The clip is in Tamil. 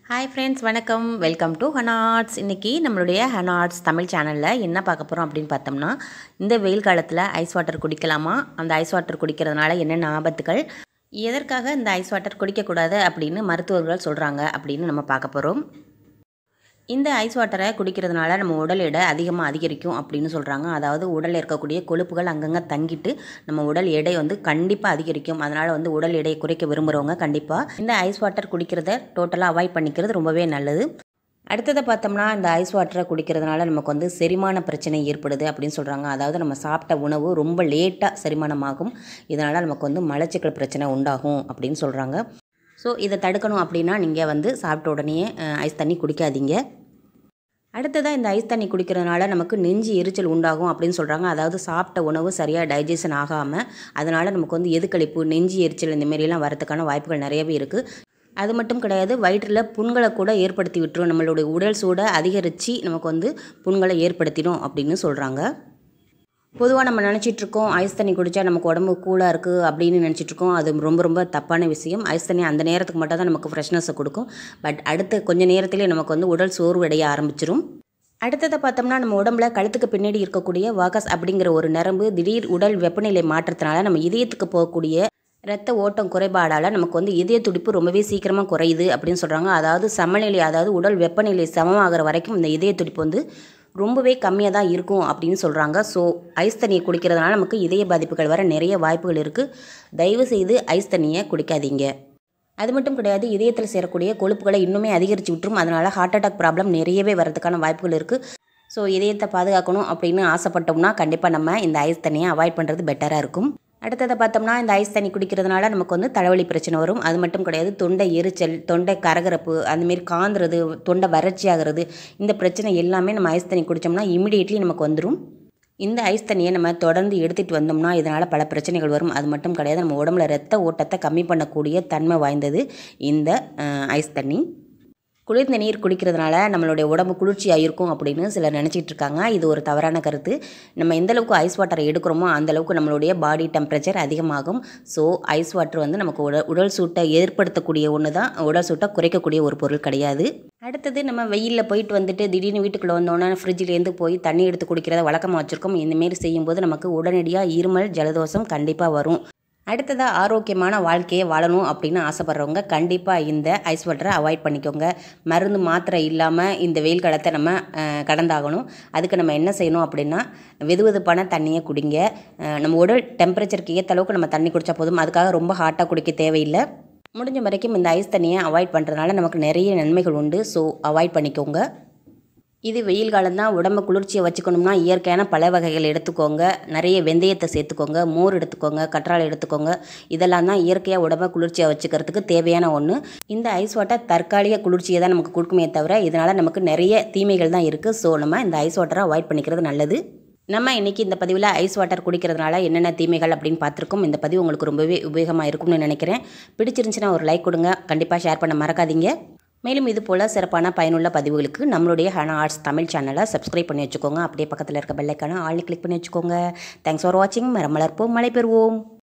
ஹாய் ஃப்ரெண்ட்ஸ் வணக்கம் வெல்கம் டு ஹனார்ட்ஸ் இன்றைக்கி நம்மளுடைய ஹனார்ட்ஸ் தமிழ் சேனலில் என்ன பார்க்க போகிறோம் அப்படின்னு பார்த்தோம்னா இந்த வெயில் காலத்தில் ஐஸ் வாட்டர் குடிக்கலாமா அந்த ஐஸ் வாட்டர் குடிக்கிறதுனால என்னென்ன ஆபத்துகள் எதற்காக இந்த ஐஸ் வாட்டர் குடிக்கக்கூடாது அப்படின்னு மருத்துவர்கள் சொல்கிறாங்க அப்படின்னு நம்ம பார்க்க போகிறோம் இந்த ஐஸ் வாட்டரை குடிக்கிறதுனால நம்ம உடல் எடை அதிகமாக அதிகரிக்கும் அப்படின்னு சொல்கிறாங்க அதாவது உடலில் இருக்கக்கூடிய கொழுப்புகள் அங்கங்கே தங்கிட்டு நம்ம உடல் எடை வந்து கண்டிப்பாக அதிகரிக்கும் அதனால் வந்து உடல் எடையை குறைக்க விரும்புகிறவங்க கண்டிப்பாக இந்த ஐஸ் வாட்டர் குடிக்கிறத டோட்டலாக அவாய்ட் பண்ணிக்கிறது ரொம்பவே நல்லது அடுத்ததை பார்த்தோம்னா இந்த ஐஸ் வாட்டரை குடிக்கிறதுனால நமக்கு வந்து செரிமான பிரச்சனை ஏற்படுது அப்படின்னு சொல்கிறாங்க அதாவது நம்ம சாப்பிட்ட உணவு ரொம்ப லேட்டாக செரிமானமாகும் இதனால் நமக்கு வந்து மலச்சிக்கல் பிரச்சனை உண்டாகும் அப்படின்னு சொல்கிறாங்க ஸோ இதை தடுக்கணும் அப்படின்னா நீங்கள் வந்து சாப்பிட்ட உடனே ஐஸ் தண்ணி குடிக்காதீங்க அடுத்ததாக இந்த ஐஸ் தண்ணி குடிக்கிறதுனால நமக்கு நெஞ்சு எரிச்சல் உண்டாகும் அப்படின்னு சொல்கிறாங்க அதாவது சாப்பிட்ட உணவு சரியாக டைஜஷன் ஆகாமல் அதனால் நமக்கு வந்து எதுக்களிப்பு நெஞ்சு எரிச்சல் இந்த மாரிலாம் வரதுக்கான வாய்ப்புகள் நிறையவே இருக்குது அது மட்டும் கிடையாது வயிற்றில் புண்களை கூட ஏற்படுத்தி விட்டுரும் நம்மளுடைய உடல் சூடை அதிகரித்து நமக்கு வந்து புண்களை ஏற்படுத்திடும் அப்படின்னு சொல்கிறாங்க பொதுவாக நம்ம நினச்சிட்ருக்கோம் ஐஸ் தண்ணி குடித்தா நமக்கு உடம்பு கூலாக இருக்குது அப்படின்னு நினச்சிட்ருக்கோம் அது ரொம்ப ரொம்ப தப்பான விஷயம் ஐஸ் தண்ணி அந்த நேரத்துக்கு மட்டும் தான் நமக்கு ஃப்ரெஷ்னஸை கொடுக்கும் பட் அடுத்த கொஞ்ச நேரத்திலே நமக்கு வந்து உடல் சோர்வடைய ஆரம்பிச்சிரும் அடுத்ததை பார்த்தோம்னா நம்ம உடம்புல கழுத்துக்கு பின்னாடி இருக்கக்கூடிய வாகஸ் அப்படிங்கிற ஒரு நரம்பு திடீர் உடல் வெப்பநிலை மாற்றத்தினால நம்ம இதயத்துக்கு போகக்கூடிய ரத்த ஓட்டம் குறைபாடால் நமக்கு வந்து இதய துடிப்பு ரொம்பவே சீக்கிரமாக குறையுது அப்படின்னு சொல்கிறாங்க அதாவது சமநிலை அதாவது உடல் வெப்பநிலை சமமாகிற வரைக்கும் இந்த இதய துடிப்பு வந்து ரொம்பவே கம்மியாக தான் இருக்கும் அப்படின்னு சொல்கிறாங்க ஸோ ஐஸ் தண்ணியை குடிக்கிறதுனால நமக்கு இதய பாதிப்புகள் வர நிறைய வாய்ப்புகள் இருக்குது தயவு செய்து ஐஸ் தண்ணியை குடிக்காதீங்க அது மட்டும் கிடையாது இதயத்தில் சேரக்கூடிய கொழுப்புகளை இன்னுமே அதிகரித்து விட்டுரும் அதனால் ஹார்ட் அட்டாக் ப்ராப்ளம் நிறையவே வரதுக்கான வாய்ப்புகள் இருக்குது ஸோ இதயத்தை பாதுகாக்கணும் அப்படின்னு ஆசைப்பட்டோம்னா கண்டிப்பாக நம்ம இந்த ஐஸ் தண்ணியை அவாய்ட் பண்ணுறது பெட்டராக இருக்கும் அடுத்ததை பார்த்தோம்னா இந்த ஐஸ் தண்ணி குடிக்கிறதுனால நமக்கு வந்து தலைவலி பிரச்சனை வரும் அது மட்டும் கிடையாது தொண்டை எரிச்சல் தொண்டை கரகரப்பு அந்தமாரி காந்துறது தொண்டை வறட்சி ஆகிறது இந்த பிரச்சனை எல்லாமே நம்ம ஐஸ் தண்ணி குடித்தோம்னா இமிடியேட்லி நமக்கு வந்துடும் இந்த ஐஸ் தண்ணியை நம்ம தொடர்ந்து எடுத்துகிட்டு வந்தோம்னா இதனால் பல பிரச்சனைகள் வரும் அது மட்டும் கிடையாது நம்ம உடம்புல ரத்த ஓட்டத்தை கம்மி பண்ணக்கூடிய தன்மை வாய்ந்தது இந்த ஐஸ் தண்ணி குளிர்ந்த நீர் குடிக்கிறதுனால நம்மளுடைய உடம்பு குளிர்ச்சியாக இருக்கும் அப்படின்னு சிலர் நினச்சிட்டு இருக்காங்க இது ஒரு தவறான கருத்து நம்ம எந்த அளவுக்கு ஐஸ் வாட்டரை எடுக்கிறோமோ அந்த அளவுக்கு நம்மளுடைய பாடி டெம்பரேச்சர் அதிகமாகும் ஸோ ஐஸ் வாட்டர் வந்து நமக்கு உடல் உடல் சூட்டை ஏற்படுத்தக்கூடிய ஒன்று தான் உடல் சூட்டை குறைக்கக்கூடிய ஒரு பொருள் கிடையாது அடுத்தது நம்ம வெயிலில் போயிட்டு வந்துட்டு திடீர்னு வீட்டுக்குள்ளே வந்தோன்னே ஃப்ரிட்ஜிலேருந்து போய் தண்ணி எடுத்து குடிக்கிறத வழக்கமாக வச்சுருக்கோம் இந்தமாரி செய்யும்போது நமக்கு உடனடியாக இருமல் ஜலதோஷம் கண்டிப்பாக வரும் அடுத்ததாக ஆரோக்கியமான வாழ்க்கையை வாழணும் அப்படின்னு ஆசைப்பட்றவங்க கண்டிப்பாக இந்த ஐஸ் வாட்டரை அவாய்ட் பண்ணிக்கோங்க மருந்து மாத்திரை இல்லாமல் இந்த வெயில் காலத்தை நம்ம கடந்தாகணும் அதுக்கு நம்ம என்ன செய்யணும் அப்படின்னா வெது வெதுப்பான தண்ணியை குடிங்க நம்ம உடல் டெம்பரேச்சருக்கு ஏற்ற அளவுக்கு நம்ம தண்ணி குடித்தா போதும் அதுக்காக ரொம்ப ஹாட்டாக குடிக்க தேவையில்லை முடிஞ்ச வரைக்கும் இந்த ஐஸ் தண்ணியை அவாய்ட் பண்ணுறதுனால நமக்கு நிறைய நன்மைகள் உண்டு ஸோ அவாய்ட் பண்ணிக்கோங்க இது வெயில் காலம்தான் உடம்பு குளிர்ச்சியை வச்சுக்கணும்னா இயற்கையான பல வகைகள் எடுத்துக்கோங்க நிறைய வெந்தயத்தை சேர்த்துக்கோங்க மோர் எடுத்துக்கோங்க கற்றாழை எடுத்துக்கோங்க இதெல்லாம் தான் இயற்கையாக உடம்பை குளிர்ச்சியாக வச்சுக்கிறதுக்கு தேவையான ஒன்று இந்த ஐஸ் வாட்டர் தற்காலிக குளிர்ச்சியை தான் நமக்கு கொடுக்குமே தவிர இதனால் நமக்கு நிறைய தீமைகள் தான் இருக்குது ஸோ நம்ம இந்த ஐஸ் வாட்டரை அவாய்ட் பண்ணிக்கிறது நல்லது நம்ம இன்றைக்கி இந்த பதிவில் ஐஸ் வாட்டர் குடிக்கிறதுனால என்னென்ன தீமைகள் அப்படின்னு பார்த்துருக்கோம் இந்த பதிவு உங்களுக்கு ரொம்பவே உபயோகமாக இருக்கும்னு நினைக்கிறேன் பிடிச்சிருந்துச்சுன்னா ஒரு லைக் கொடுங்க கண்டிப்பாக ஷேர் பண்ண மறக்காதீங்க மேலும் இது போல் சிறப்பான பயனுள்ள பதிவுகளுக்கு நம்மளுடைய ஹனா ஆர்ட்ஸ் தமிழ் சேனலை சப்ஸ்கிரைப் பண்ணி வச்சுக்கோங்க அப்படியே பக்கத்தில் இருக்க பெல்லைக்கான ஆள் கிளிக் பண்ணி வச்சுக்கோங்க தேங்க்ஸ் ஃபார் வாட்சிங் மரம் வளர்ப்போம் மழை பெறுவோம்